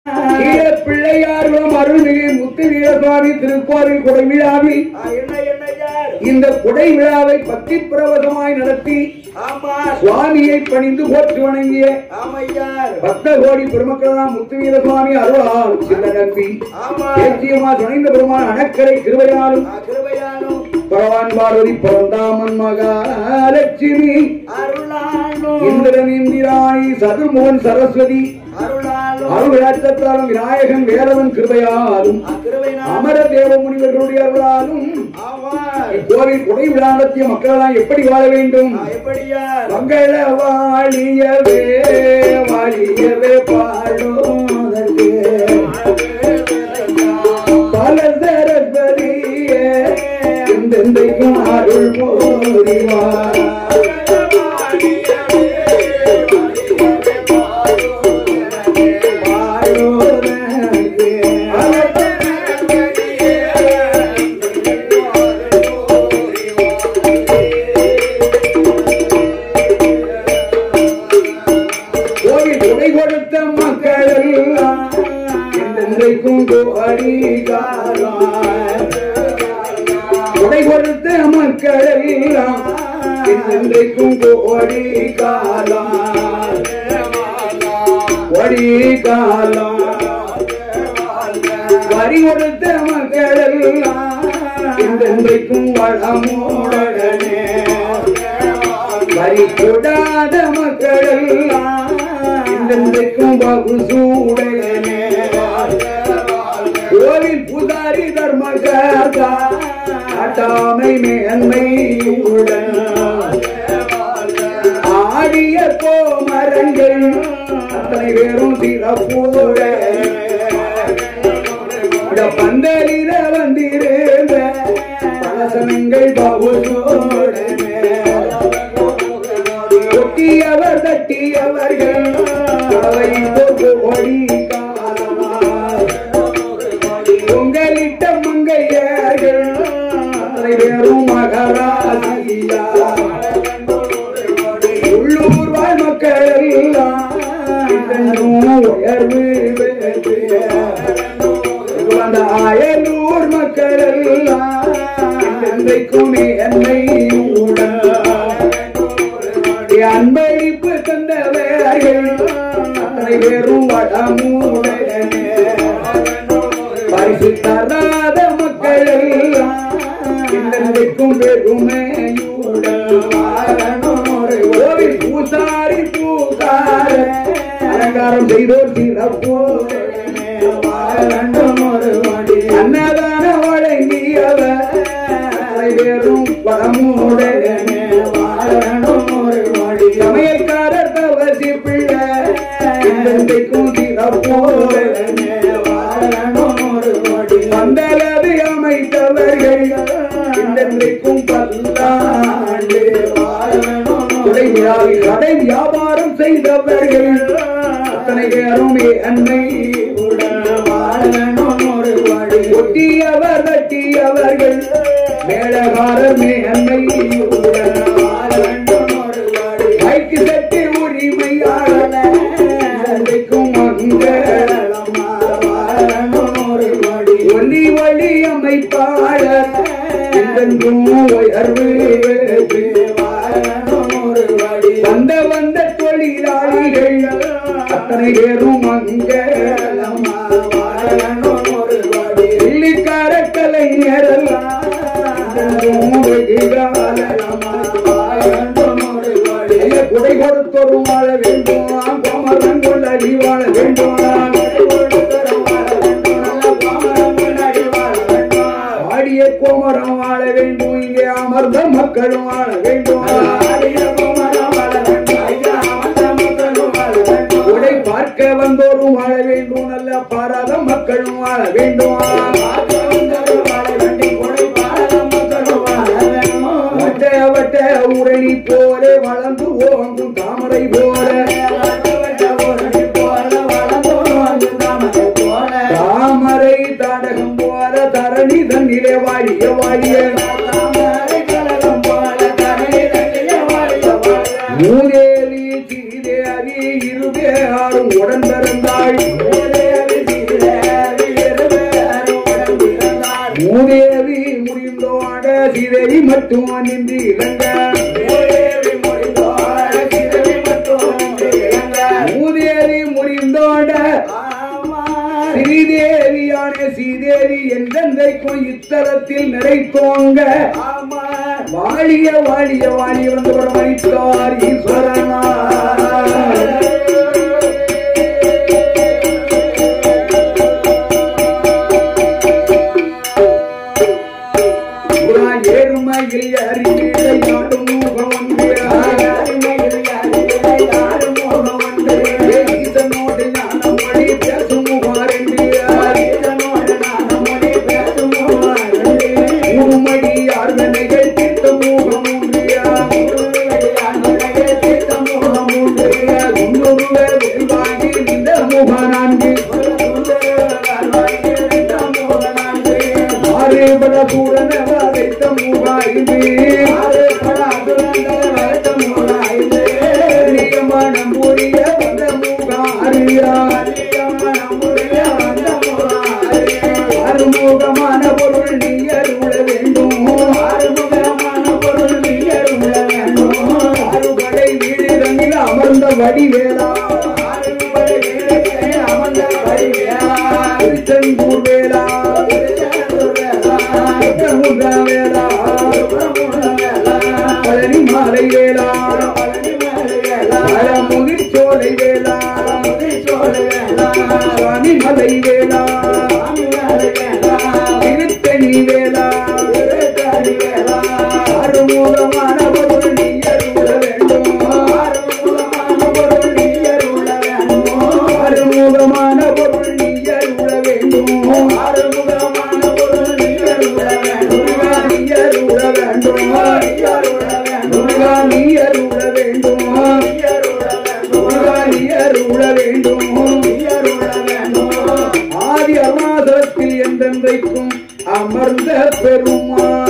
ஈழ பிள்ளையார்களும் அருள்மிகு முத்து வீரசுவாமி திருக்கோவில் கொடை விழாவில் ஆ, என்ன என்ன யார் இந்த கொடை விழாவை பக்தி பிரவசமாய் நடத்தி ஆமா சுவாமியை பணிந்து போற்றி வணங்கிய ஆமையார் பக்த கோடி பெருமக்கள்தான் முத்து வீரசுவாமி அருளால் சின்ன நம்பி ஆமா தேசியமா துணைந்த பெருமான் அணக்கரை கிருபையாலும் ஆ, கிருபையானும் பகவான் பார்வதி பரந்தாமன் மகாலட்சுமி அருளானும் இந்திரன் இந்திராணி சதுர்மோகன் சரஸ்வதி அருளாலும் அருளாட்டத்தாலும் விநாயகன் வேலவன் கிருபையாலும் ஆ, கிருபையானும் அமர தேவ முனிவர்களுடைய அருளாலும் ஆமார் கோவில் குடை விழா நடத்திய மக்களெல்லாம் எப்படி வாழ வேண்டும் ஆ, எப்படியார் மங்கள வாழியவே வாழியவே பாடுவதற்கு பல சரஸ்வதியே எந்தெந்தைக்கும் அருள் போதிவார் கோவில் துணை கொடுத்த மக்கள் எல்லாம் என்றென்றைக்கும் கோடி காலம் துணை கொடுத்த மக்கள் எல்லாம் என்றென்றைக்கும் கோடி காலம் கோடி காலம் வரி கொடுத்த மக்கள் எல்லாம் என்றென்றைக்கும் வளமுடனே வரி கொடாத மக்கள் எல்லாம் என்றென்றைக்கும் பகுசூடனே கோவில் புதாரி தர்மகர்த்தா காட்டாமை மேன்மை உடன் ஆடிய கோமரங்கள் அத்தனை பேரும் சிறப்போட பந்தலில வந்திருந்த பலசனங்கள் பகுசோடனே கொட்டியவர் தட்டியவர்கள் அவை போட்டு ஒளி காலமாய் பொங்கலிட்ட மங்கையர்கள் அத்தனை பேரும் மகராசியா உள்ளூர் வாழ் மக்கள் எல்லாம் இதனும் உயர்வு பெற்று அந்த அயலூர் மக்கள் எல்லாம் என்றைக்குமே என்னை உடன் அன்பளிப்பு தந்தவர்கள் அத்தனை பேரும் வடமுடனே பரிசு தராத மக்கள் எல்லாம் இன்றைக்கும் பெருமையுடன் கோவில் பூசாரி பூசார அலங்காரம் செய்தோர் சிறப்போடனே அன்னதான வழங்கியவர் அத்தனை பேரும் வடமுடனே சமையல்காரர் தவசி பிள்ளை இன்றைக்கும் சிறப்போடனே பந்தலது அமைத்தவர்கள் இன்றைக்கும் பல்லாண்டு கொடை விழாவில் கடை வியாபாரம் செய்தவர்கள் அத்தனை பேரும் அன்னை ஒட்டியவர் வெட்டியவர்கள் மேலகாரர் மேன்மை கைக்கு தட்டி உரிமையாளர் இன்றைக்கும் மங்களமா ஒலி ஒளி அமைப்பாளர் என்றென்றும் உயர்வு வந்த வந்த தொழிலாளிகள் அத்தனை பேரும் மங்களமா வெள்ளிக்கார கலைஞரெல்லாம் என்றென்றும் வெகுகாலமா ஐயா, குடை கொடுத்தோரும் வாழ வேண்டும் கோமரன் கொள்ளடி வாழ வேண்டும் ஆடிய கோமரம் வாழ வேண்டும் இங்கே அமர்ந்த மக்களும் வாழ வேண்டும் உடை பார்க்க வந்தோரும் வாழ வேண்டும் நல்ல பாராத மக்களும் வாழ வேண்டும் வட்ட வட்ட உரணி போல வளர்ந்து ஓங்கும் தாமரை போல தாமரை தாடகம் போல தரணி தன்னிலே வாழிய வாழிய மூதேவி சீதேவி இருதே ஆடும் உடன் பிறந்தாள் இளங்க மூதேவி முடிந்தோட சிறுவி மட்டும் இளங்க. மூதேவி முறிந்தோட ஆமா. ஸ்ரீதேவியான ஸ்ரீதேவி என்றென்றைக்கும் இத்தலத்தில் நிறைத்தோங்க ஆமா. வாழிய வாழிய வாழிய வந்து வரமளித்தார் ஈஸ்வரனா புறா ஏறுமையில் அறிவிலை நாடும் முகம் ஒன்று அருமையில் அருகிலே யாரும் மோகம் உண்டு. ஈசனோடு ஞானம் மொழி பேசும் முகாரென்று இதனோடு நானும் மொழி பேசும் மூவாண்டு. உருமடி ஆர்வனைகள் தீர்த்த முகம் ஒன்றியா அருமையில் தீர்த்த மோகம் உண்டு. உன்னுருவ வேல்வாங்கி நின்ற முக நான்கு ஆறுபட சூரன வைத்த முகாய்ந்து நியமனம் புரிய வந்த முகாரியா அறுமுகமான பொருள் நீ அருள வேண்டும் அறுபடை வீடு தங்கில் அமர்ந்த வடிவேலா திருச்செந்தூர் வேலா முக வேலா பழனி மாலை வேலா பழமுதிர் சோலை வேலா சுவாமி மலை வேலா திருத்தணி வேலா அறுமுகமான பொருள் நீ அருள வேண்டும் அறுமுகமான பொருள் நீ அருள வேண்டும் முருகா நீ அருள வேண்டும் முருகா நீ அருள வேண்டும் முருகா நீ அருள வேண்டும் ஆதி அருணாசலத்தில் என்றென்றைக்கும் அமர்ந்த பெருமாள்